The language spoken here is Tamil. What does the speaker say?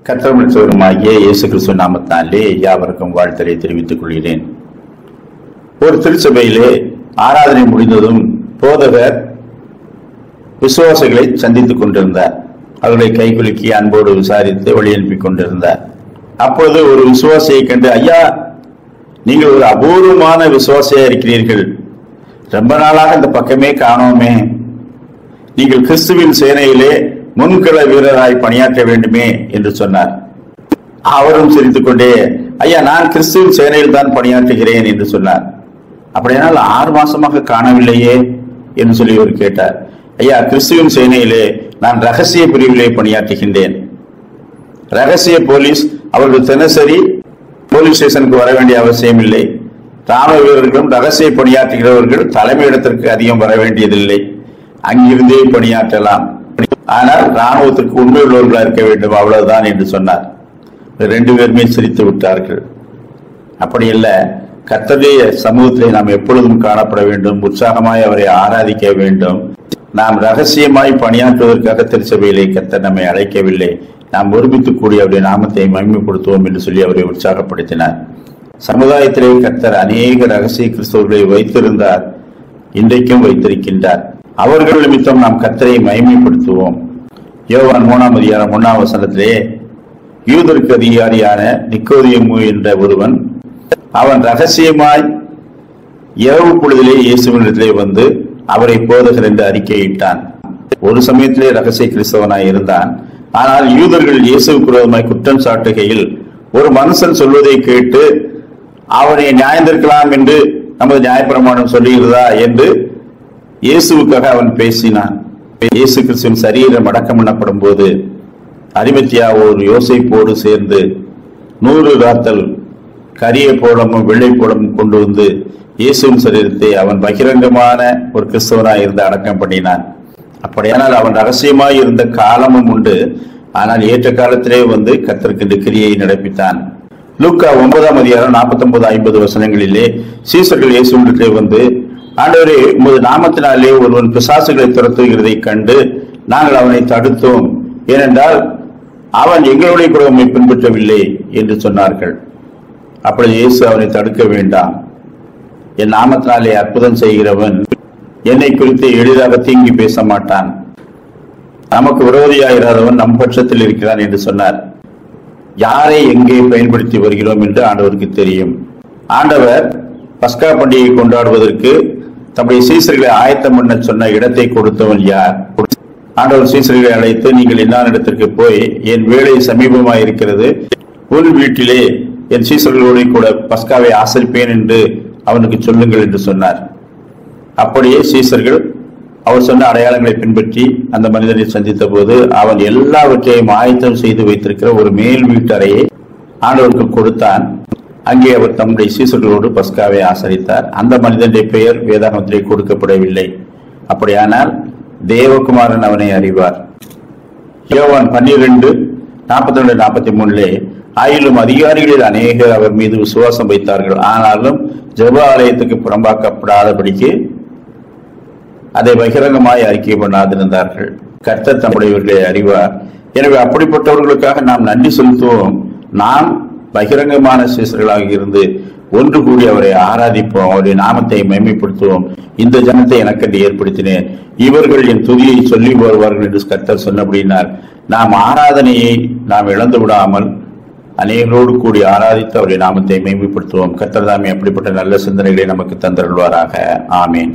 கத்திரமிச்சவருமாகிய இயேசு கிறிஸ்து நாமத்தாலே யாவருக்கும் வாழ்த்தலை தெரிவித்துக் கொள்கிறேன் ஒரு திருச்சபையிலே ஆராதனை முடிந்ததும் போதகர் விசுவாசிகளை சந்தித்துக் கொண்டிருந்தார் அவர்களை கைகுலுக்கி அன்போடு விசாரித்து வழி அனுப்பி கொண்டிருந்தார் அப்பொழுது ஒரு விசுவாசியை கண்டு ஐயா நீங்கள் ஒரு அபூர்வமான விசுவாசியா இருக்கிறீர்கள் ரொம்ப நாளாக இந்த பக்கமே காணோமே நீங்கள் கிறிஸ்துவின் சேனையிலே முன்கள வீரராய் பணியாற்ற வேண்டுமே என்று சொன்னார் அவரும் சிரித்துக் கொண்டே ஐயா நான் கிறிஸ்துவின் சேனையில் தான் பணியாற்றுகிறேன் என்று சொன்னார் அப்படியானால் ஆறு மாசமாக காணவில்லையே என்று சொல்லி அவர் கேட்டார் ஐயா கிறிஸ்துவின் சேனையிலே நான் ரகசிய பிரிவிலே பணியாற்றுகின்றேன் ரகசிய போலீஸ் அவர்கள் தினசரி போலீஸ் ஸ்டேஷனுக்கு வர வேண்டிய அவசியம் இல்லை ராணுவ வீரர்களும் ரகசிய பணியாற்றுகிறவர்கள் தலைமையிடத்திற்கு அதிகம் வர வேண்டியதில்லை அங்கிருந்தே பணியாற்றலாம் ஆனால் ராணுவத்திற்கு உண்மை உள்ளவர்களா இருக்க வேண்டும் அவ்வளவுதான் என்று சொன்னார் ரெண்டு பேருமே சிரித்து விட்டார்கள் அப்படி இல்ல கர்த்தருடைய சமூகத்திலே நாம் எப்பொழுதும் காணப்பட வேண்டும் உற்சாகமாய் அவரை ஆராதிக்க வேண்டும் நாம் ரகசியமாய் பணியாற்றுவதற்காக திருச்சபையிலே கர்த்தர் நம்மை அழைக்கவில்லை நாம் ஒருமித்து கூடி அவருடைய நாமத்தை மகிமைப்படுத்துவோம் என்று சொல்லி அவரை உற்சாகப்படுத்தினார் சமுதாயத்திலே கர்த்தர் அநேக ரகசிய கிறிஸ்தவர்களை வைத்திருந்தார் இன்றைக்கும் வைத்திருக்கின்றார் அவர்கள் நிமித்தம் நாம் கர்த்தரை மகிமைப்படுத்துவோம் யோவான் மூணாம் அதிகாரம் ஒன்னாம் வசனத்திலே யூதருக்கு அதிகாரியான நிக்கோதியமு என்ற ஒருவன் அவன் ரகசியமாய் இரவு பொழுதிலே இயேசுவினிடத்திலே வந்து அவரை போதகர் என்று அறிக்கையிட்டான் ஒரு சமயத்திலே ரகசிய கிறிஸ்தவனாய் இருந்தான் ஆனால் யூதர்கள் இயேசுவுக்கு விரோதமாய் குற்றம் சாட்டுகையில் ஒரு மனுஷன் சொல்வதை கேட்டு அவனை நியாயந்திருக்கலாம் என்று நமது நியாயப்பிரமாணம் சொல்லுகிறதா என்று இயேசுவுக்காக அவன் பேசினான் இயேசு கிறிஸ்துவின் சரீரம் அடக்கம் பண்ணப்படும் போது அரிமத்தியா ஒரு யோசைப்போடு சேர்ந்து நூறு ராத்தல் கரிய போடமும் வெள்ளை போடமும் கொண்டு வந்து இயேசுவின் சரீரத்தை அவன் பகிரங்கமான ஒரு கிறிஸ்தவனாய் இருந்து அடக்கம் பண்ணினான் அப்படியானால் அவன் ரகசியமாய் இருந்த காலமும் உண்டு ஆனால் ஏற்ற காலத்திலே வந்து கத்தருக்கு கிரியை நடப்பித்தான் லூக்கா ஒன்பதாம் அதிகாரம் நாற்பத்தி ஒன்பது ஐம்பது வசனங்களிலே சீசர்கள் இயேசுவிடத்திலே வந்து ஆண்டவரே உமது நாமத்தினாலே ஒருவன் பிசாசுகளை துரத்துகிறதை கண்டு நாங்கள் அவனை தடுத்தோம் ஏனென்றால் அவன் எங்களுடைய கூட உண்மை பின்பற்றவில்லை என்று சொன்னார்கள் அப்பொழுது இயேசு அவனை தடுக்க வேண்டாம் என் நாமத்தினாலே அற்புதம் செய்கிறவன் என்னை குறித்து எளிதாக தீங்கி பேச மாட்டான் நமக்கு விரோதியாயிராதவன் நம் பட்சத்தில் இருக்கிறான் என்று சொன்னார் யாரை எங்கே பயன்படுத்தி வருகிறோம் என்று ஆண்டவருக்கு தெரியும் ஆண்டவர் பஸ்கா பண்டிகை கொண்டாடுவதற்கு தம்முடைய சீசர்களை ஆயத்தம் பண்ண சொன்ன இடத்தை கொடுத்தவன் யார் ஆண்டவர் சீசர்களை அழைத்து நீங்கள் இன்னார் இடத்திற்கு போய் என் வேலை சமீபமாய் இருக்கிறது உன் வீட்டிலே என் சீசர்களோடு கூட பஸ்காவை ஆசரிப்பேன் என்று அவனுக்கு சொல்லுங்கள் என்று சொன்னார் அப்படியே சீசர்கள் அவர் சொன்ன அடையாளங்களை பின்பற்றி அந்த மனிதனை சந்தித்த போது அவன் எல்லாவற்றையும் ஆயத்தம் செய்து வைத்திருக்கிற ஒரு மேல் வீட்டறையை ஆண்டவருக்கு கொடுத்தான் அங்கே அவர் தம்முடைய சீசர்களோடு பஸ்காவை ஆசரித்தார் அந்த மனிதனுடைய பெயர் வேதாகமத்திலே கொடுக்கப்படவில்லை அப்படியானால் தேவகுமாரன் அவனை அறிவார் யோவான் பன்னிரண்டு நாற்பத்தி ரெண்டு நாற்பத்தி மூணுலே ஆயிலும் அதிகாரிகளில் அநேகர் அவர் மீது விசுவாசம் வைத்தார்கள் ஆனாலும் ஜெப ஆலயத்துக்கு புறம்பாக்கப்படாதபடிக்கு அதை பகிரங்கமாய் அறிக்கை பண்ணாதிருந்தார்கள் கர்த்தர் தம்முடையவர்களை அறிவார் எனவே அப்படிப்பட்டவர்களுக்காக நாம் நன்றி செலுத்துவோம் நாம் பகிரங்கமான சீசர்களாக இருந்து ஒன்று கூடி அவரை ஆராதிப்போம் அவருடைய நாமத்தை மேன்மைப்படுத்துவோம் இந்த ஜனத்தை எனக்கென்று ஏற்படுத்தினேன் இவர்கள் என் துதியை சொல்லி வருவார்கள் என்று கர்த்தர் சொன்னபடினார் நாம் ஆராதனையை நாம் இழந்து விடாமல் அநேகரோடு கூடி ஆராதித்து அவருடைய நாமத்தை மேம்படுத்துவோம் கர்த்தர் தாமே அப்படிப்பட்ட நல்ல சிந்தனைகளை நமக்கு தந்தருள்வாராக ஆமேன்